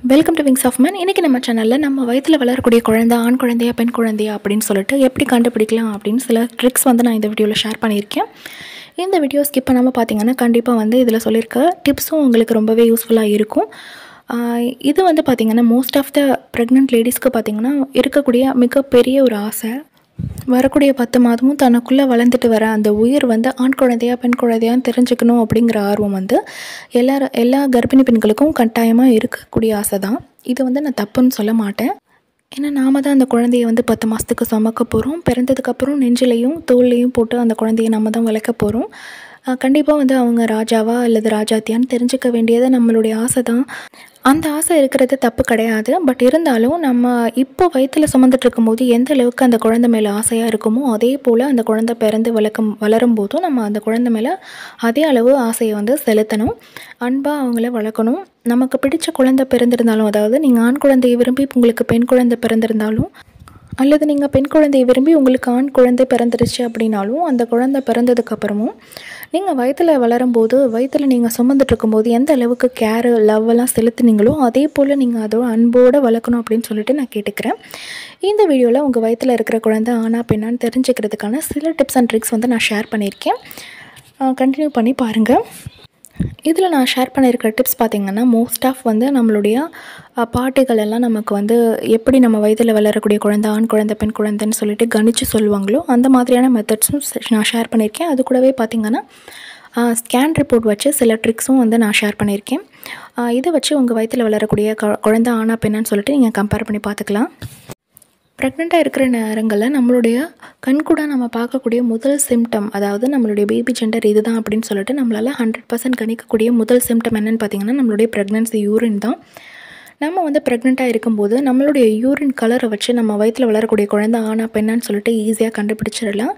welcome to wings of man இன்றைக்கி நம்ம சேனலில் நம்ம வயிற்றில் வளரக்கூடிய குழந்தை ஆண் குழந்தையா பெண் குழந்தையா அப்படின்னு சொல்லிட்டு எப்படி கண்டுபிடிக்கலாம் அப்படின்னு சில ட்ரிக்ஸ் வந்து நான் இந்த வீடியோவில் ஷேர் பண்ணியிருக்கேன் இந்த வீடியோ ஸ்கிப் பண்ணாமல் பார்த்தீங்கன்னா கண்டிப்பாக வந்து இதில் சொல்லியிருக்க டிப்ஸும் உங்களுக்கு ரொம்பவே யூஸ்ஃபுல்லாக இருக்கும் ஆஹ் இது வந்து பார்த்திங்கன்னா மோஸ்ட் ஆஃப் த ப்ரெக்னென்ட் லேடிஸ்க்கு பார்த்திங்கன்னா இருக்கக்கூடிய மிகப்பெரிய ஒரு ஆசை வரக்கூடிய பத்து மாதமும் தனக்குள்ளே வளர்ந்துட்டு வர அந்த உயிர் வந்து ஆண் குழந்தையா பெண் குழந்தையான்னு தெரிஞ்சுக்கணும் அப்படிங்கிற ஆர்வம் வந்து எல்லா எல்லா கர்ப்பிணி பெண்களுக்கும் கட்டாயமாக இருக்கக்கூடிய ஆசை தான் இது வந்து நான் தப்புன்னு சொல்ல மாட்டேன் ஏன்னா நாம தான் அந்த குழந்தைய வந்து பத்து மாதத்துக்கு சுமக்க போகிறோம் பிறந்ததுக்கப்புறம் நெஞ்சிலையும் தோல்லையும் போட்டு அந்த குழந்தைய நம்ம தான் வளர்க்க போகிறோம் கண்டிப்பாக வந்து அவங்க ராஜாவா அல்லது ராஜாத்தியான்னு தெரிஞ்சுக்க வேண்டியது நம்மளுடைய ஆசை தான் அந்த ஆசை இருக்கிறது தப்பு கிடையாது பட் இருந்தாலும் நம்ம இப்போ வயிற்றில் சுமந்துட்டு இருக்கும்போது எந்த அளவுக்கு அந்த குழந்தை மேலே ஆசையாக இருக்குமோ அதே போல் அந்த குழந்தை பிறந்து வளர்க்கும் வளரும் போதும் நம்ம அந்த குழந்தை மேலே அதே அளவு ஆசையை வந்து செலுத்தணும் அன்பாக அவங்கள வளர்க்கணும் நமக்கு பிடிச்ச குழந்தை பிறந்திருந்தாலும் அதாவது நீங்கள் ஆண் குழந்தையை விரும்பி உங்களுக்கு பெண் குழந்தை பிறந்திருந்தாலும் அல்லது நீங்கள் பெண் குழந்தையை விரும்பி உங்களுக்கு ஆண் குழந்தை பிறந்துருச்சு அப்படின்னாலும் அந்த குழந்தை பிறந்ததுக்கப்புறமும் நீங்கள் வயிற்றில் வளரும்போது வயிற்றில் நீங்கள் சுமந்துட்டு இருக்கும்போது எந்த அளவுக்கு கேரு லவ் எல்லாம் செலுத்துனீங்களோ அதே போல் நீங்கள் அதோட அன்போடு வளர்க்கணும் அப்படின்னு சொல்லிட்டு நான் கேட்டுக்கிறேன் இந்த வீடியோவில் உங்கள் வயிற்றில் இருக்கிற குழந்தை ஆனா பெண்ணான்னு தெரிஞ்சுக்கிறதுக்கான சில டிப்ஸ் அண்ட் ட்ரிக்ஸ் வந்து நான் ஷேர் பண்ணியிருக்கேன் கண்டினியூ பண்ணி பாருங்கள் இதில் நான் ஷேர் பண்ணியிருக்கிற டிப்ஸ் பார்த்திங்கன்னா மோஸ்ட் ஆஃப் வந்து நம்மளுடைய அஹ், பாட்டிகள் எல்லாம் நமக்கு வந்து எப்படி நம்ம வயதில் வளரக்கூடிய குழந்தை ஆண் குழந்தை பெண் குழந்தைன்னு சொல்லிட்டு கணிச்சு சொல்லுவாங்களோ அந்த மாதிரியான மெத்தட்ஸும் நான் ஷேர் பண்ணியிருக்கேன் அது கூடவே பார்த்திங்கன்னா ஸ்கேன் ரிப்போர்ட் வச்சு சில ட்ரிக்ஸும் வந்து நான் ஷேர் பண்ணியிருக்கேன் அஹ், இதை வச்சு உங்கள் வயிற்றில் வளரக்கூடிய கு- குழந்தை ஆணா பெண்ணான்னு சொல்லிட்டு நீங்கள் கம்பேர் பண்ணி பார்த்துக்கலாம் ப்ரெக்னெண்ட்டாக இருக்கிற நேரங்களில் நம்மளுடைய கண்கூட நம்ம பார்க்கக்கூடிய முதல் சிம்டம் அதாவது நம்மளுடைய பேபி ஜெண்டர் இதுதான் அப்படின்னு சொல்லிட்டு நம்மளால் ஹண்ட்ரட் பர்சன்ட் கணிக்கக்கூடிய முதல் சிம்டம் என்னன்னு பார்த்தீங்கன்னா நம்மளுடைய ப்ரெக்னன்சி யூரின் தான் நம்ம வந்து ப்ரெக்னெண்ட்டாக இருக்கும்போது நம்மளுடைய யூரின் கலரை வச்சு நம்ம வயிற்றில் வளரக்கூடிய குழந்தை ஆனா பெண்ணான்னு சொல்லிட்டு ஈஸியாக கண்டுபிடிச்சிடலாம்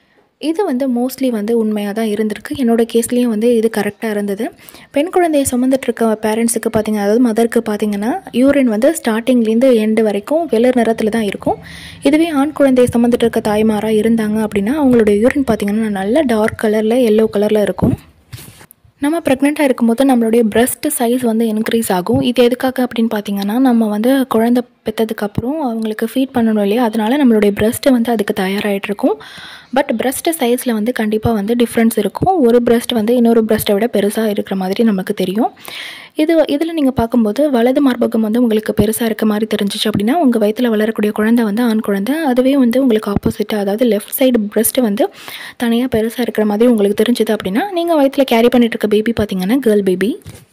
இது வந்து மோஸ்ட்லி வந்து உண்மையாக தான் இருந்திருக்கு என்னோட கேஸ்லேயும் வந்து இது கரெக்டாக இருந்தது பெண் குழந்தையை சுமந்துட்டு இருக்க பேரண்ட்ஸுக்கு பார்த்தீங்க அதாவது மதருக்கு பார்த்தீங்கன்னா யூரின் வந்து ஸ்டார்டிங்லேருந்து எண்டு வரைக்கும் வெளிர் நிறத்தில் தான் இருக்கும் இதுவே ஆண் குழந்தையை சுமந்துட்டு இருக்க தாய்மாராக இருந்தாங்க அப்படின்னா அவங்களோட யூரின் பார்த்தீங்கன்னா நல்ல டார்க் கலரில் எல்லோ கலரில் இருக்கும் நம்ம ப்ரெக்னெண்ட்டாக இருக்கும்போது நம்மளுடைய breast சைஸ் வந்து இன்க்ரீஸ் ஆகும் இது எதுக்காக அப்படின்னு பார்த்தீங்கன்னா நம்ம வந்து குழந்தை பெற்றதுக்கப்புறம் அவங்களுக்கு ஃபீட் பண்ணணும் இல்லையா அதனால நம்மளுடைய breast வந்து அதுக்கு தயாராகிட்டு இருக்கும் பட் breast சைஸில் வந்து கண்டிப்பாக வந்து டிஃப்ரென்ஸ் இருக்கும் ஒரு breast வந்து இன்னொரு breast-அ விட பெருசாக இருக்கிற மாதிரி நமக்கு தெரியும் இது இதில் நீங்கள் பார்க்கும்போது வலது மார்பகம் வந்து உங்களுக்கு பெருசாக இருக்க மாதிரி தெரிஞ்சிச்சு அப்படின்னா உங்கள் வயிற்றில் வளரக்கூடிய குழந்தை வந்து ஆண் குழந்தை அதுவே வந்து உங்களுக்கு ஆப்போசிட்டாக அதாவது லெஃப்ட் சைடு breast வந்து தனியாக பெருசாக இருக்கிற மாதிரி உங்களுக்கு தெரிஞ்சுது அப்படின்னா நீங்கள் வயிற்றில் கேரி பண்ணிட்டு இருக்க பேபி பார்த்தீங்கன்னா கேர்ள் பேபி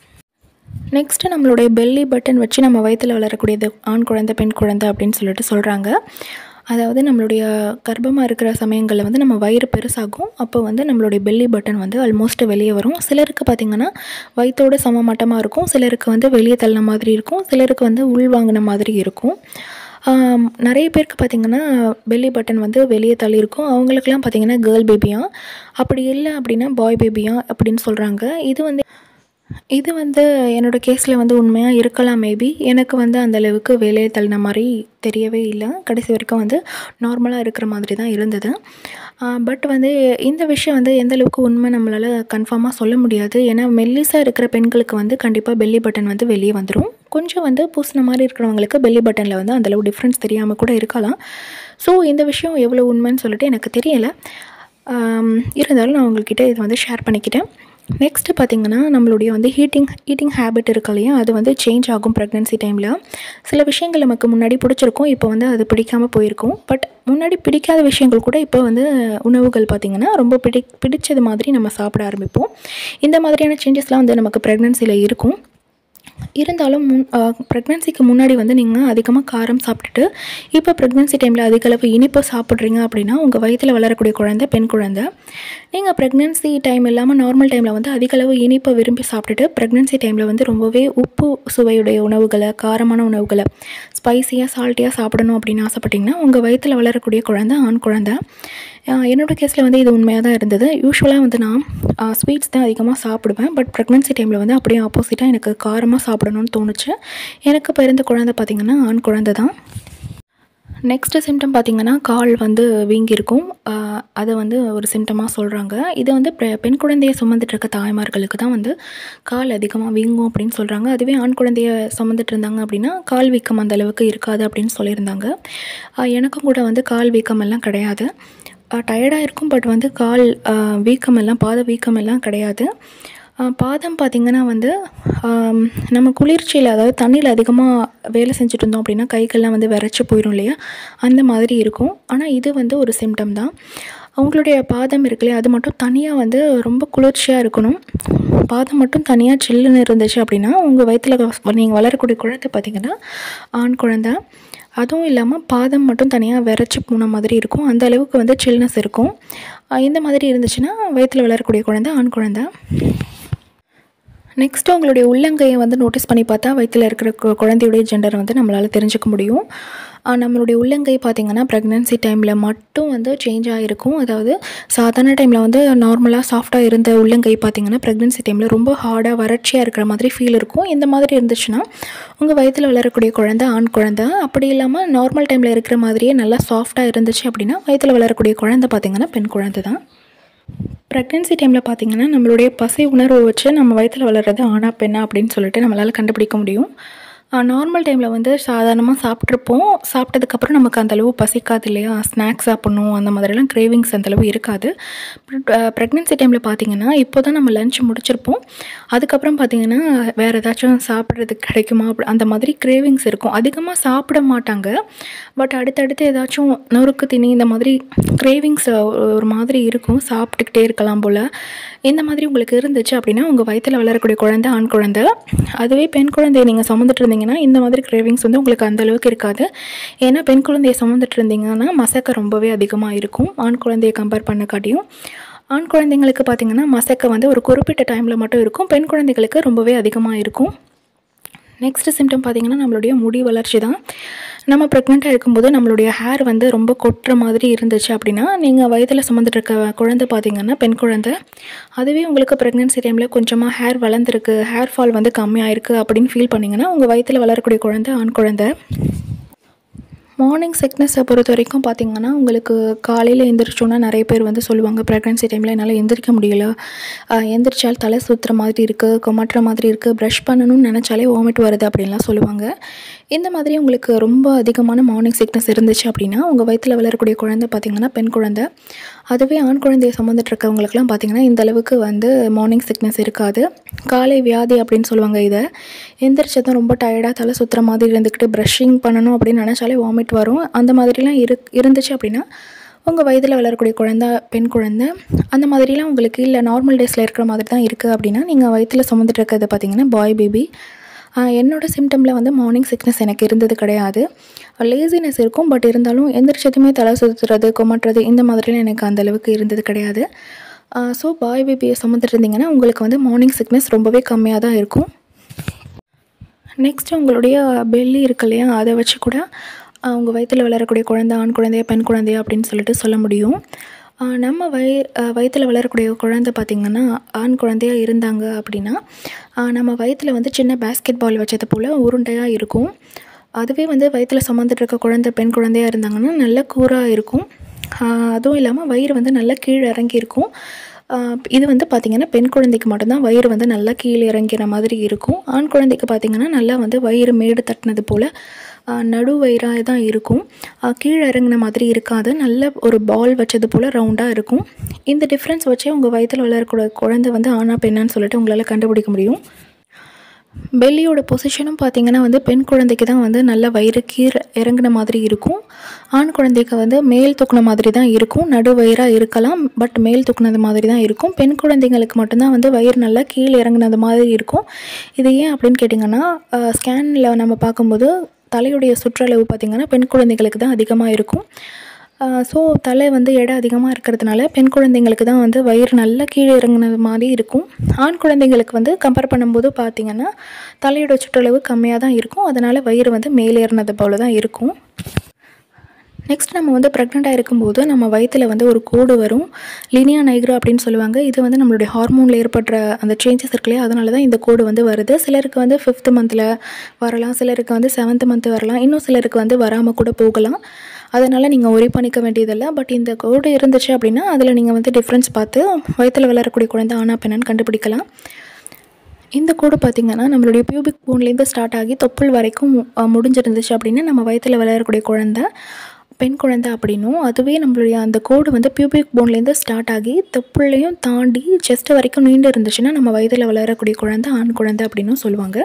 நெக்ஸ்ட்டு நம்மளுடைய பெல்லி பட்டன் வச்சு நம்ம வயிற்றில் வளரக்கூடியது ஆண் குழந்தை பெண் குழந்தை அப்படின்னு சொல்லிட்டு சொல்கிறாங்க அதாவது நம்மளுடைய கர்ப்பமாக இருக்கிற சமயங்களில் வந்து நம்ம வயிறு பெருசாகும் அப்போ வந்து நம்மளுடைய பெல்லி பட்டன் வந்து ஆல்மோஸ்ட் வெளியே வரும் சிலருக்கு பார்த்திங்கன்னா வயிற்றோட சமமட்டமாக இருக்கும் சிலருக்கு வந்து வெளியே தள்ளின மாதிரி இருக்கும் சிலருக்கு வந்து உள் வாங்கின மாதிரி இருக்கும் ஆம், நிறைய பேருக்கு பார்த்திங்கன்னா பெல்லி பட்டன் வந்து வெளியே தள்ளியிருக்கும் அவங்களுக்குலாம் பார்த்திங்கன்னா கேர்ள் பேபியா அப்படி இல்லை அப்படின்னா பாய் பேபியா அப்படின்னு சொல்கிறாங்க இது வந்து இது வந்து என்னோட கேஸில் வந்து உண்மையாக இருக்கலாம் மேபி எனக்கு வந்து அந்த அளவுக்கு வேலையை தள்ளின மாதிரி தெரியவே இல்லை கடைசி வரைக்கும் வந்து நார்மலாக இருக்கிற மாதிரி தான் இருந்தது பட் வந்து இந்த விஷயம் வந்து எந்த அளவுக்கு உண்மை நம்மளால் கன்ஃபார்மாக சொல்ல முடியாது ஏன்னா மெல்லிஸாக இருக்கிற பெண்களுக்கு வந்து கண்டிப்பாக பெல்லி பட்டன் வந்து வெளியே வந்துடும் கொஞ்சம் வந்து பூசின மாதிரி இருக்கிறவங்களுக்கு பெல்லி பட்டனில் வந்து அந்தளவு டிஃப்ரென்ஸ் தெரியாமல் கூட இருக்கலாம் ஸோ இந்த விஷயம் எவ்வளோ உண்மைன்னு சொல்லிட்டு எனக்கு தெரியலை ஆம், இருந்தாலும் நான் உங்கள்கிட்ட இது வந்து ஷேர் பண்ணிக்கிட்டேன் நெக்ஸ்ட்டு பார்த்திங்கன்னா நம்மளுடைய வந்து ஹீட்டிங் ஹீட்டிங் ஹேபிட் இருக்கு இல்லையா அது வந்து சேஞ்ச் ஆகும் ப்ரெக்னென்சி டைமில் சில விஷயங்கள் நமக்கு முன்னாடி பிடிச்சிருக்கும் இப்போ வந்து அது பிடிக்காமல் போயிருக்கும் பட் முன்னாடி பிடிக்காத விஷயங்கள் கூட இப்போ வந்து உணவுகள் பார்த்திங்கன்னா ரொம்ப பிடி பிடிச்சது மாதிரி நம்ம சாப்பிட ஆரம்பிப்போம் இந்த மாதிரியான சேஞ்சஸ்லாம் வந்து நமக்கு ப்ரெக்னென்சியில் இருக்கும் இருந்தாலும் முன் ப்ரெக்னென்சிக்கு முன்னாடி வந்து நீங்கள் அதிகமாக காரம் சாப்பிட்டுட்டு இப்போ ப்ரெக்னென்சி டைமில் அதிக அளவு இனிப்பு சாப்பிட்றீங்க அப்படின்னா உங்கள் வயிற்றில் வளரக்கூடிய குழந்தை பெண் குழந்தை நீங்கள் ப்ரெக்னென்சி டைம் இல்லாமல் நார்மல் டைமில் வந்து அதிக அளவு இனிப்பை விரும்பி சாப்பிட்டுட்டு ப்ரெக்னென்சி டைமில் வந்து ரொம்பவே உப்பு சுவையுடைய உணவுகளை காரமான உணவுகளை ஸ்பைசியாக சால்ட்டியாக சாப்பிடணும் அப்படின்னு ஆசைப்பட்டீங்கன்னா உங்கள் வயிற்றில் வளரக்கூடிய குழந்தை ஆண் குழந்தை ஆஹ் என்னோட கேஸில் வந்து இது உண்மையாக தான் இருந்தது யூஸ்வலாக வந்து நான் ஸ்வீட்ஸ் தான் அதிகமாக சாப்பிடுவேன் பட் ப்ரெக்னென்சி டைமில் வந்து அப்படியே ஆப்போசிட்டாக எனக்கு காரமாக சாப்பிடணும்னு தோணுச்சு எனக்கு பிறந்த குழந்தை பார்த்திங்கன்னா ஆண் குழந்தை தான் நெக்ஸ்ட்டு சிம்டம் பார்த்திங்கன்னா கால் வந்து வீங்கியிருக்கும் ஆஹ் அது வந்து ஒரு சிம்டமாக சொல்கிறாங்க இது வந்து பெ- பெண் குழந்தையை சுமந்துட்டு இருக்க தாய்மார்களுக்கு தான் வந்து கால் அதிகமாக வீங்கும் அப்படின்னு சொல்கிறாங்க அதுவே ஆண் குழந்தைய சுமந்துட்டு இருந்தாங்க அப்படின்னா கால் வீக்கம் அந்த அளவுக்கு இருக்காது அப்படின்னு சொல்லியிருந்தாங்க ஆஹ் எனக்கும் கூட வந்து கால் வீக்கம் எல்லாம் கிடையாது டயர்டாக இருக்கும் பட் வந்து கால் ஆஹ் வீக்கம் எல்லாம் பாத வீக்கம் எல்லாம் கிடையாது ஆஹ் பாதம் பார்த்திங்கன்னா வந்து ஆம், நம்ம குளிர்ச்சியில் அதாவது தண்ணியில் அதிகமாக வேலை செஞ்சுட்டு இருந்தோம் அப்படின்னா கைகள்லாம் வந்து விரைச்சி போயிடும் இல்லையா அந்த மாதிரி இருக்கும் ஆனால் இது வந்து ஒரு சிம்டம் தான் அவங்களுடைய பாதம் இருக்கு இல்லையா அது மட்டும் தனியாக வந்து ரொம்ப குளிர்ச்சியாக இருக்கணும் பாதம் மட்டும் தனியாக சில்லுன்னு இருந்துச்சு அப்படின்னா உங்கள் வயிற்றில் நீங்கள் வளரக்கூடிய குழந்தை பார்த்திங்கன்னா ஆண் குழந்தை அதுவும் இல்லாமல் பாதம் மட்டும் தனியாக விரைச்சி போன மாதிரி இருக்கும் அந்த அளவுக்கு வந்து சில்னஸ் இருக்கும் ஆஹ் இந்த மாதிரி இருந்துச்சுன்னா வயிற்றில் வளரக்கூடிய குழந்தை ஆண் குழந்தை நெக்ஸ்ட் உங்களுடைய உள்ளங்கையை வந்து நோட்டீஸ் பண்ணி பார்த்தா வயிற்றில் இருக்கிற கு- குழந்தையுடைய ஜெண்டர் வந்து நம்மளால் தெரிஞ்சுக்க முடியும் ஆஹ் நம்மளுடைய உள்ளங்கை பார்த்திங்கன்னா ப்ரெக்னென்சி டைமில் மட்டும் வந்து சேஞ்ச் ஆகிருக்கும் அதாவது சாதாரண டைமில் வந்து நார்மலாக சாஃப்டாக இருந்த உள்ளங்கை பார்த்திங்கன்னா ப்ரெக்னென்சி டைமில் ரொம்ப ஹார்டாக வறட்சியாக இருக்கிற மாதிரி ஃபீல் இருக்கும் இந்த மாதிரி இருந்துச்சுன்னா உங்கள் வயிற்றில் வளரக்கூடிய குழந்தை ஆண் குழந்தை அப்படி இல்லாமல் நார்மல் டைமில் இருக்கிற மாதிரியே நல்லா சாஃப்டாக இருந்துச்சு அப்படின்னா வயிற்றில் வளரக்கூடிய குழந்தை பார்த்திங்கன்னா பெண் குழந்தை தான் ப்ரெக்னென்சி டைமில் பார்த்தீங்கன்னா நம்மளுடைய பசி உணர்வு வச்சு நம்ம வயிற்றில் வளர்றது ஆணா பெண்ணா அப்படின்னு சொல்லிட்டு நம்மளால் கண்டுபிடிக்க முடியும் நார்மல் டைமில் வந்து சாதாரணமாக சாப்பிட்ருப்போம் சாப்பிட்டதுக்கப்புறம் நமக்கு அந்தளவு பசிக்காது இல்லையா ஸ்நாக்ஸ் சாப்பிட்ணும் அந்த மாதிரிலாம் கிரேவிங்ஸ் அந்தளவு இருக்காது ப்ரெக்னென்சி டைமில் பார்த்தீங்கன்னா இப்போ தான் நம்ம லஞ்ச் முடிச்சிருப்போம் அதுக்கப்புறம் பார்த்தீங்கன்னா வேறு ஏதாச்சும் சாப்பிட்றதுக்கு கிடைக்குமா அப்படி அந்த மாதிரி கிரேவிங்ஸ் இருக்கும் அதிகமாக சாப்பிட மாட்டாங்க பட் அடுத்தடுத்து ஏதாச்சும் நொறுக்கு திணி இந்த மாதிரி கிரேவிங்ஸ் ஒரு மாதிரி இருக்கும் சாப்பிட்டுக்கிட்டே இருக்கலாம் போல் இந்த மாதிரி உங்களுக்கு இருந்துச்சு அப்படின்னா உங்கள் வயிற்றில் வளரக்கூடிய குழந்தை ஆண் குழந்தை அதுவே பெண் குழந்தையை நீங்கள் சுமந்துட்டு இருந்தீங்கன்னா இந்த மாதிரி கிரேவிங்ஸ் வந்து உங்களுக்கு அந்த அளவுக்கு இருக்காது ஏன்னா பெண் குழந்தையை சுமந்துட்டு இருந்தீங்கன்னா மசக்க ரொம்பவே அதிகமாக இருக்கும் ஆண் குழந்தையை கம்பேர் பண்ண காட்டியும் ஆண் குழந்தைங்களுக்கு பார்த்தீங்கன்னா மசக்க வந்து ஒரு குறிப்பிட்ட டைமில் மட்டும் இருக்கும் பெண் குழந்தைகளுக்கு ரொம்பவே அதிகமாக இருக்கும் நெக்ஸ்ட் சிம்டம் பார்த்தீங்கன்னா நம்மளுடைய முடி வளர்ச்சி தான் நம்ம ப்ரெக்னெண்ட்டாக இருக்கும்போது நம்மளுடைய ஹேர் வந்து ரொம்ப கொட்டுற மாதிரி இருந்துச்சு அப்படின்னா நீங்கள் வயதில் சுமந்துட்டு இருக்க குழந்தை பார்த்தீங்கன்னா பெண் குழந்தை அதுவே உங்களுக்கு ப்ரெக்னென்சி டைமில் கொஞ்சமாக ஹேர் வளர்ந்துருக்கு ஹேர் ஃபால் வந்து கம்மியாயிருக்கு அப்படின்னு ஃபீல் பண்ணிங்கன்னா உங்கள் வயிற்றில் வளரக்கூடிய குழந்தை ஆண் குழந்தை மார்னிங் சிக்னஸை பொறுத்த வரைக்கும் பார்த்தீங்கன்னா உங்களுக்கு காலையில் எந்திரிச்சோன்னா நிறைய பேர் வந்து சொல்லுவாங்க ப்ரெக்னென்சி டைமில் என்னால் எந்திரிக்க முடியல ஆஹ் எந்திரிச்சால் தலை சுற்றுற மாதிரி இருக்குது கொமாட்டுற மாதிரி இருக்குது ப்ரஷ் பண்ணணும்னு நினச்சாலே வாமிட் வருது அப்படின்லாம் சொல்லுவாங்க இந்த மாதிரி உங்களுக்கு ரொம்ப அதிகமான மார்னிங் சிக்னஸ் இருந்துச்சு அப்படின்னா உங்கள் வயிற்றில் வளரக்கூடிய குழந்தை பார்த்தீங்கன்னா பெண் குழந்தை அதுவே ஆண் குழந்தையை சுமந்துட்டு இருக்கவங்களுக்குலாம் பார்த்தீங்கன்னா இந்த அளவுக்கு வந்து மார்னிங் சிக்னஸ் இருக்காது காலை வியாதி அப்படின்னு சொல்லுவாங்க இதை எந்திரிச்சதும் ரொம்ப டயர்டாக தலை சுற்றுற மாதிரி இருந்துக்கிட்டு ப்ரஷிங் பண்ணணும் அப்படின்னு நினச்சாலே வாமிட் வரும் அந்த மாதிரிலாம் இரு இருந்துச்சு அப்படின்னா உங்கள் வயதில் வளரக்கூடிய குழந்தை பெண் குழந்தை அந்த மாதிரிலாம் உங்களுக்கு இல்லை நார்மல் டேஸில் இருக்கிற மாதிரி தான் இருக்குது அப்படின்னா நீங்கள் வயிற்றில் சுமந்துட்டு இருக்கிறது பார்த்தீங்கன்னா பாய் பேபி என்னோட சிம்டமில் வந்து மார்னிங் சிக்னஸ் எனக்கு இருந்தது கிடையாது லேசினஸ் இருக்கும் பட் இருந்தாலும் எந்திரிச்சதுமே தலை சுற்றுறது கொமட்டுறது இந்த மாதிரிலாம் எனக்கு அந்த அளவுக்கு இருந்தது கிடையாது ஸோ பாய் பேபியை சுமந்துட்டு இருந்தீங்கன்னா உங்களுக்கு வந்து மார்னிங் சிக்னஸ் ரொம்பவே கம்மியாக தான் இருக்கும் நெக்ஸ்ட் உங்களுடைய பெல்லி இருக்கு இல்லையா அதை வச்சு கூட ஆஹ் உங்கள் வயிற்றில் வளரக்கூடிய குழந்தை ஆண் குழந்தையா பெண் குழந்தையா அப்படின்னு சொல்லிட்டு சொல்ல முடியும் ஆஹ் நம்ம வய வயிற்றில் வளரக்கூடிய குழந்தை பார்த்திங்கன்னா ஆண் குழந்தையா இருந்தாங்க அப்படின்னா ஆஹ் நம்ம வயிற்றில் வந்து சின்ன பேஸ்கெட் பால் வச்சது போல் உருண்டையாக இருக்கும் அதுவே வந்து வயிற்றில் சுமந்துட்டு இருக்க குழந்தை பெண் குழந்தையா இருந்தாங்கன்னா நல்ல கூராக இருக்கும் ஆஹ் அதுவும் இல்லாமல் வயிறு வந்து நல்லா கீழே இறங்கி இருக்கும் ஆஹ் இது வந்து பார்த்திங்கன்னா பெண் குழந்தைக்கு மட்டும்தான் வயிறு வந்து நல்லா கீழே இறங்கிற மாதிரி இருக்கும் ஆண் குழந்தைக்கு பார்த்திங்கன்னா நல்லா வந்து வயிறு மேடு தட்டினது போல் ஆஹ் நடு வயிறாக தான் இருக்கும் ஆஹ் கீழே இறங்கின மாதிரி இருக்காது நல்ல ஒரு பால் வச்சது போல் ரவுண்டாக இருக்கும் இந்த டிஃப்ரென்ஸ் வச்சே உங்கள் வயிற்றில் வளரக்கூடிய குழந்தை வந்து ஆணா பெண்ணான்னு சொல்லிட்டு உங்களால் கண்டுபிடிக்க முடியும் பெல்லியோட பொசிஷனும் பார்த்தீங்கன்னா வந்து பெண் குழந்தைக்கு தான் வந்து நல்ல வயிறு கீழ் இறங்குன மாதிரி இருக்கும் ஆண் குழந்தைக்கு வந்து மேல் தூக்குன மாதிரி தான் இருக்கும் நடு வயிறாக இருக்கலாம் பட் மேல் தூக்குனது மாதிரி தான் இருக்கும் பெண் குழந்தைங்களுக்கு மட்டும்தான் வந்து வயிறு நல்லா கீழே இறங்குனது மாதிரி இருக்கும் இது ஏன் அப்படின்னு கேட்டிங்கன்னா ஸ்கேனில் நம்ம பார்க்கும்போது தலையுடைய சுற்றளவு பார்த்திங்கன்னா பெண் குழந்தைகளுக்கு தான் அதிகமாக இருக்கும் ஸோ தலை வந்து எடை அதிகமாக இருக்கிறதுனால பெண் குழந்தைங்களுக்கு தான் வந்து வயிறு நல்லா கீழே இறங்குனது மாதிரி இருக்கும் ஆண் குழந்தைங்களுக்கு வந்து கம்பேர் பண்ணும்போது பார்த்திங்கன்னா தலையோட சுற்றளவு கம்மியாக தான் இருக்கும் அதனால் வயிறு வந்து மேலேறினது போல தான் இருக்கும் நெக்ஸ்ட் நம்ம வந்து ப்ரெக்னெண்ட்டாக இருக்கும்போது நம்ம வயிற்றில் வந்து ஒரு கோடு வரும் லினியா நைக்ரா அப்படின்னு சொல்லுவாங்க இது வந்து நம்மளுடைய ஹார்மோனில் ஏற்படுற அந்த சேஞ்சஸ் இருக்கு இல்லையா அதனால தான் இந்த கோடு வந்து வருது சிலருக்கு வந்து ஃபிஃப்த் மந்தில் வரலாம் சிலருக்கு வந்து செவன்த் மந்த் வரலாம் இன்னும் சிலருக்கு வந்து வராமல் கூட போகலாம் அதனால் நீங்கள் ஒரே பண்ணிக்க வேண்டியதில்லை பட் இந்த கோடு இருந்துச்சு அப்படின்னா அதில் நீங்கள் வந்து டிஃப்ரென்ஸ் பார்த்து வயிற்றில் வளரக்கூடிய குழந்தை ஆனா பெண்ணான்னு கண்டுபிடிக்கலாம் இந்த கோடு பார்த்திங்கன்னா நம்மளுடைய பியூபிக் போன்லேருந்து ஸ்டார்ட் ஆகி தொப்புள் வரைக்கும் அஹ், முடிஞ்சிருந்துச்சு அப்படின்னா நம்ம வயிற்றில் வளரக்கூடிய குழந்தை பெண் குழந்தை அப்படின்னும் அதுவே நம்மளுடைய அந்த கோடு வந்து பியூபிக் போன்லேருந்து ஸ்டார்ட் ஆகி தொப்புள்ளையும் தாண்டி செஸ்ட் வரைக்கும் நீண்டு இருந்துச்சுன்னா நம்ம வயதில் வளரக்கூடிய குழந்தை ஆண் குழந்தை அப்படின்னும் சொல்லுவாங்க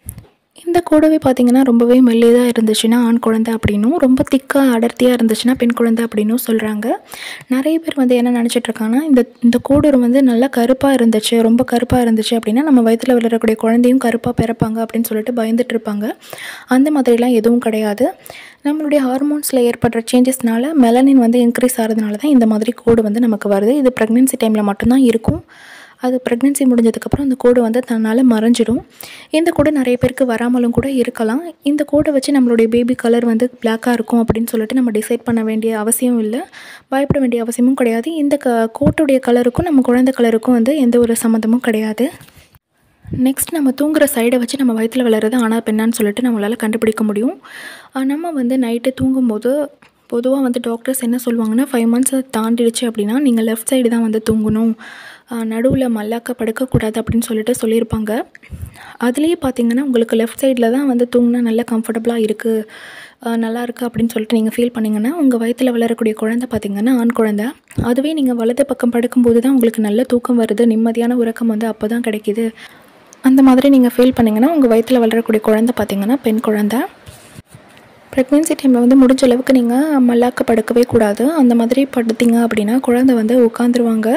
இந்த கூடவே பார்த்தீங்கன்னா ரொம்பவே மெல்லியதாக இருந்துச்சுன்னா ஆண் குழந்தை அப்படின்னும் ரொம்ப திக்காக அடர்த்தியாக இருந்துச்சுன்னா பெண் குழந்தை அப்படின்னும் சொல்கிறாங்க நிறைய பேர் வந்து என்ன நினச்சிட்டு இருக்காங்கன்னா இந்த இந்த கூடு வந்து நல்லா கருப்பாக இருந்துச்சு ரொம்ப கருப்பாக இருந்துச்சு அப்படின்னா நம்ம வயிற்றில் வளரக்கூடிய குழந்தையும் கருப்பாக பிறப்பாங்க அப்படின்னு சொல்லிட்டு பயந்துட்டு இருப்பாங்க அந்த மாதிரிலாம் எதுவும் கிடையாது நம்மளுடைய ஹார்மோன்ஸில் ஏற்படுற சேஞ்சஸ்னால மெலனின் வந்து இன்க்ரீஸ் ஆகிறதுனால தான் இந்த மாதிரி கோடு வந்து நமக்கு வருது இது ப்ரெக்னென்சி டைமில் மட்டும்தான் இருக்கும் அது ப்ரெக்னென்சி முடிஞ்சதுக்கப்புறம் அந்த கோடு வந்து தன்னால் மறைஞ்சிடும் இந்த கோடு நிறைய பேருக்கு வராமலும் கூட இருக்கலாம் இந்த கோடை வச்சு நம்மளுடைய பேபி கலர் வந்து பிளாக்காக இருக்கும் அப்படின்னு சொல்லிட்டு நம்ம டிசைட் பண்ண வேண்டிய அவசியம் இல்லை பயப்பட வேண்டிய அவசியமும் கிடையாது இந்த க கோட்டுடைய கலருக்கும் நம்ம குழந்தை கலருக்கும் வந்து எந்த ஒரு சம்மந்தமும் கிடையாது நெக்ஸ்ட் நம்ம தூங்குற சைடை வச்சு நம்ம வயிற்றில் வளர்றது ஆனா பெண்ணான்னு சொல்லிட்டு நம்மளால் கண்டுபிடிக்க முடியும் ஆஹ் நம்ம வந்து நைட்டு தூங்கும்போது பொதுவாக வந்து டாக்டர்ஸ் என்ன சொல்லுவாங்கன்னா ஃபைவ் மந்த்ஸை தாண்டிடுச்சு அப்படின்னா நீங்கள் லெஃப்ட் சைடு தான் வந்து தூங்கணும் நடுவில் மல்லாக்க படுக்கக்கூடாது அப்படின்னு சொல்லிட்டு சொல்லியிருப்பாங்க அதுலேயே பார்த்தீங்கன்னா உங்களுக்கு லெஃப்ட் சைடில் தான் வந்து தூங்கினா நல்லா கம்ஃபர்டபுளாக இருக்குது நல்லா இருக்குது அப்படின்னு சொல்லிட்டு நீங்கள் ஃபீல் பண்ணிங்கன்னா உங்கள் வயிற்றில் வளரக்கூடிய குழந்தை பார்த்தீங்கன்னா ஆண் குழந்தை அதுவே நீங்கள் வலது பக்கம் படுக்கும்போது தான் உங்களுக்கு நல்ல தூக்கம் வருது நிம்மதியான உறக்கம் வந்து அப்போ தான் கிடைக்கிது அந்த மாதிரி நீங்கள் ஃபீல் பண்ணிங்கன்னா உங்கள் வயிற்றில் வளரக்கூடிய குழந்தை பார்த்தீங்கன்னா பெண் குழந்தை ப்ரெக்னென்சி டைமில் வந்து முடிஞ்ச அளவுக்கு நீங்கள் மல்லாக்க படுக்கவே கூடாது அந்த மாதிரி படுத்தீங்க அப்படின்னா குழந்தை வந்து உட்காந்துருவாங்க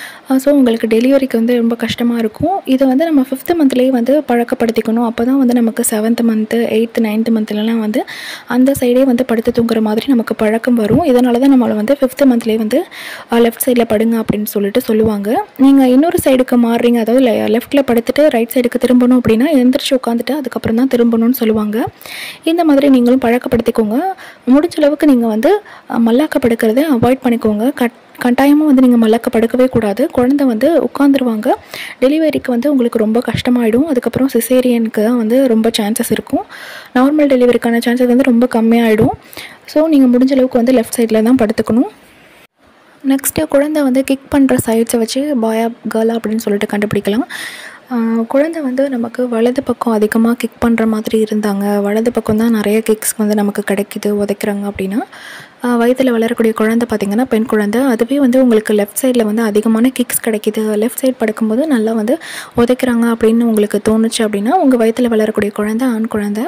ஸோ உங்களுக்கு டெலிவரிக்கு வந்து ரொம்ப கஷ்டமாக இருக்கும் இதை வந்து நம்ம ஃபிஃப்த்து மந்த்லேயே வந்து பழக்கப்படுத்திக்கணும் அப்போ தான் வந்து நமக்கு செவன்த் மந்த்து எயித்து நைன்த்து மந்த்லலாம் வந்து அந்த சைடே வந்து படுத்து தூங்குற மாதிரி நமக்கு பழக்கம் வரும் இதனால தான் நம்மளை வந்து ஃபிஃப்த்து மந்த்லேயே வந்து லெஃப்ட் சைடில் படுங்க அப்படின்னு சொல்லிட்டு சொல்லுவாங்க நீங்கள் இன்னொரு சைடுக்கு மாறுறீங்க அதாவது லெஃப்ட்டில் படுத்துட்டு ரைட் சைடுக்கு திரும்பணும் அப்படின்னா எந்திரிச்சு உட்காந்துட்டு அதுக்கப்புறம் தான் திரும்பணும்னு சொல்லுவாங்க இந்த மாதிரி நீங்களும் பழக்கப்படுத்திக்கோங்க முடிஞ்ச அளவுக்கு நீங்கள் வந்து அஹ், மல்லாக்க படுக்கிறத அவாய்ட் பண்ணிக்கோங்க கட் கட்டாயமாக வந்து நீங்கள் மல்லாக்க படுக்கவே கூடாது குழந்தை வந்து உட்காந்துருவாங்க டெலிவரிக்கு வந்து உங்களுக்கு ரொம்ப கஷ்டமாயிடும் அதுக்கப்புறம் சிசேரியனுக்கு தான் வந்து ரொம்ப சான்சஸ் இருக்கும் நார்மல் டெலிவரிக்கான சான்சஸ் வந்து ரொம்ப கம்மியாயிடும் ஸோ நீங்கள் முடிஞ்ச அளவுக்கு வந்து லெஃப்ட் சைடில் தான் படுத்துக்கணும் நெக்ஸ்ட்டு குழந்தை வந்து கிக் பண்ணுற சைட்ஸை வச்சு பாயா கேர்ளா அப்படின்னு சொல்லிட்டு கண்டுபிடிக்கலாம் ஆஹ் குழந்தை வந்து நமக்கு வலது பக்கம் அதிகமாக கிக் பண்ணுற மாதிரி இருந்தாங்க வலது பக்கம் தான் நிறைய கிக்ஸ் வந்து நமக்கு கிடைக்குது உதைக்கிறாங்க அப்படின்னா ஆஹ் வயித்துல வளரக்கூடிய குழந்தை பார்த்திங்கன்னா பெண் குழந்தை அதுவே வந்து உங்களுக்கு லெஃப்ட் சைடில் வந்து அதிகமான கிக்ஸ் கிடைக்குது லெஃப்ட் சைடு படுக்கும்போது நல்லா வந்து உதைக்கிறாங்க அப்படின்னு உங்களுக்கு தோணுச்சு அப்படின்னா உங்கள் வயித்துல வளரக்கூடிய குழந்தை ஆண் குழந்தை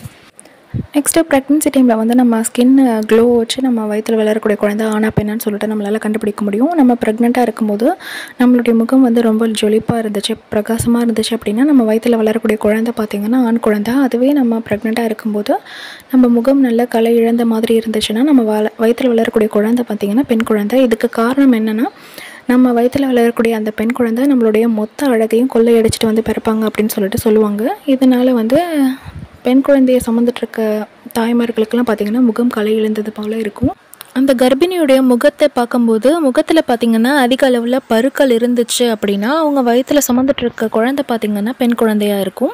நெக்ஸ்ட்டு ப்ரெக்னென்சி டைமில் வந்து நம்ம ஸ்கின் க்ளோ வச்சு நம்ம வயிற்றில் வளரக்கூடிய குழந்தை ஆனா பெண்ணான்னு சொல்லிட்டு நம்மளால் கண்டுபிடிக்க முடியும் நம்ம ப்ரெக்னெண்ட்டாக இருக்கும்போது நம்மளுடைய முகம் வந்து ரொம்ப ஜொலிப்பாக இருந்துச்சு பிரகாசமாக இருந்துச்சு அப்படின்னா நம்ம வயிற்றில் வளரக்கூடிய குழந்தை பார்த்திங்கன்னா ஆண் குழந்தை அதுவே நம்ம ப்ரெக்னெண்ட்டாக இருக்கும்போது நம்ம முகம் நல்ல கலை இழந்த மாதிரி இருந்துச்சுன்னா நம்ம வள வயிற்றில் வளரக்கூடிய குழந்தை பார்த்திங்கன்னா பெண் குழந்தை இதுக்கு காரணம் என்னென்னா நம்ம வயிற்றில் வளரக்கூடிய அந்த பெண் குழந்தை நம்மளுடைய மொத்த அழகையும் கொள்ளையடிச்சிட்டு வந்து பிறப்பாங்க அப்படின்னு சொல்லிட்டு சொல்லுவாங்க இதனால் வந்து பெண் குழந்தையை சுமந்துட்டுருக்க தாய்மார்களுக்கெல்லாம் பார்த்திங்கன்னா முகம் களை இழந்தது போல இருக்கும் அந்த கர்ப்பிணியுடைய முகத்தை பார்க்கும்போது முகத்தில் பார்த்திங்கன்னா அதிக அளவில் பருக்கள் இருந்துச்சு அப்படின்னா அவங்க வயிற்றில் சுமந்துட்டு இருக்க குழந்தை பார்த்திங்கன்னா பெண் குழந்தையாக இருக்கும்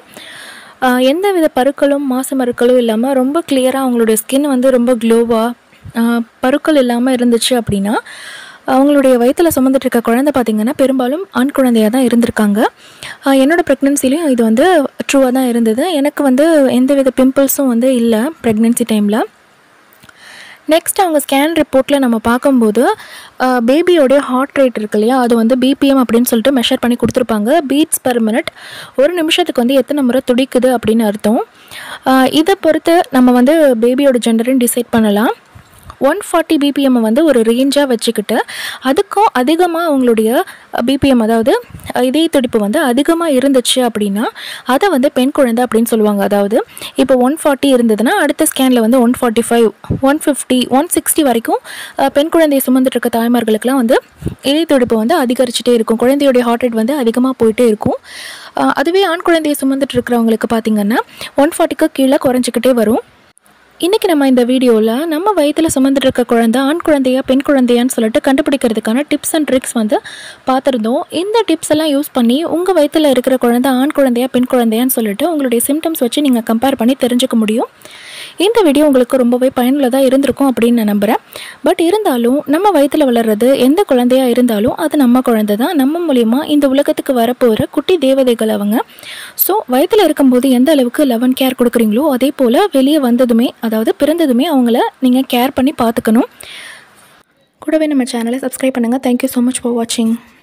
ஆஹ் எந்த வித பருக்களும் மாசு மருக்களும் இல்லாமல் ரொம்ப கிளியராக அவங்களுடைய ஸ்கின் வந்து ரொம்ப க்ளோவாக பருக்கள் இல்லாமல் இருந்துச்சு அப்படின்னா அவங்களுடைய வயிற்றில் சுமந்துட்டு இருக்க குழந்தை பார்த்திங்கன்னா பெரும்பாலும் ஆண் குழந்தையாக தான் இருந்திருக்காங்க ஆஹ் என்னோட ப்ரெக்னென்சிலையும் இது வந்து ட்ரூவாக தான் இருந்தது எனக்கு வந்து எந்தவித பிம்பிள்ஸும் வந்து இல்லை ப்ரெக்னென்சி டைமில் நெக்ஸ்ட் அவங்க ஸ்கேன் ரிப்போர்ட்டில் நம்ம பார்க்கும்போது பேபியோடைய ஹார்ட் ரேட் இருக்கு இல்லையா அது வந்து பிபிஎம் அப்படின்னு சொல்லிட்டு மெஷர் பண்ணி கொடுத்துருப்பாங்க பீட்ஸ் பர் மினிட் ஒரு நிமிஷத்துக்கு வந்து எத்தனை முறை துடிக்குது அப்படின்னு அர்த்தம் ஆஹ் இதை பொறுத்து நம்ம வந்து பேபியோட ஜெண்டரையும் டிசைட் பண்ணலாம் ஒன் ஃபார்ட்டி பிபிஎம் வந்து ஒரு ரேஞ்சாக வச்சுக்கிட்டு அதுக்கும் அதிகமாக அவங்களுடைய பிபிஎம் அதாவது அஹ், இதய துடிப்பு வந்து அதிகமாக இருந்துச்சு அப்படின்னா அதை வந்து பெண் குழந்தை அப்படின்னு சொல்லுவாங்க அதாவது இப்போ ஒன் ஃபார்ட்டி இருந்ததுன்னா அடுத்த ஸ்கேனில் வந்து one forty five one fifty one sixty வரைக்கும் அஹ், பெண் குழந்தையை சுமந்துட்டு இருக்க தாய்மார்களுக்கெல்லாம் வந்து இதய துடிப்பு வந்து அதிகரிச்சுட்டே இருக்கும் குழந்தையுடைய ஹார்ட் ரேட் வந்து அதிகமாக போயிட்டே இருக்கும் அஹ், அதுவே ஆண் குழந்தையை சுமந்துட்டு இருக்கிறவங்களுக்கு பார்த்தீங்கன்னா ஒன் ஃபார்ட்டிக்கு கீழே குறைஞ்சிக்கிட்டே வரும் இன்றைக்கி நம்ம இந்த வீடியோவில் நம்ம வயிற்றில் சுமந்துட்டு இருக்க குழந்தை ஆண் குழந்தையா பெண் குழந்தையான்னு சொல்லிட்டு கண்டுபிடிக்கிறதுக்கான டிப்ஸ் அண்ட் ட்ரிக்ஸ் வந்து பார்த்துருந்தோம் இந்த டிப்ஸ் எல்லாம் யூஸ் பண்ணி உங்கள் வயிற்றில் இருக்கிற குழந்தை ஆண் குழந்தையா பெண் குழந்தையான்னு சொல்லிட்டு உங்களுடைய சிம்டம்ஸ் வச்சு நீங்கள் கம்பேர் பண்ணி தெரிஞ்சுக்க முடியும் இந்த வீடியோ உங்களுக்கு ரொம்பவே பயனுள்ளதாக இருந்திருக்கும் அப்படின்னு நான் நம்புகிறேன் பட் இருந்தாலும் நம்ம வயிற்றில் வளர்றது எந்த குழந்தையா இருந்தாலும் அது நம்ம குழந்தை தான் நம்ம மூலிமா இந்த உலகத்துக்கு வரப்போகிற குட்டி தேவதைகள் அவங்க ஸோ வயிற்றில் இருக்கும்போது எந்த அளவுக்கு லெவன் கேர் கொடுக்குறீங்களோ அதே போல் வெளியே வந்ததுமே அதாவது பிறந்ததுமே அவங்கள நீங்கள் கேர் பண்ணி பார்த்துக்கணும் கூடவே நம்ம சேனலை சப்ஸ்கிரைப் பண்ணுங்கள் தேங்க்யூ ஸோ மச் ஃபார் வாட்சிங்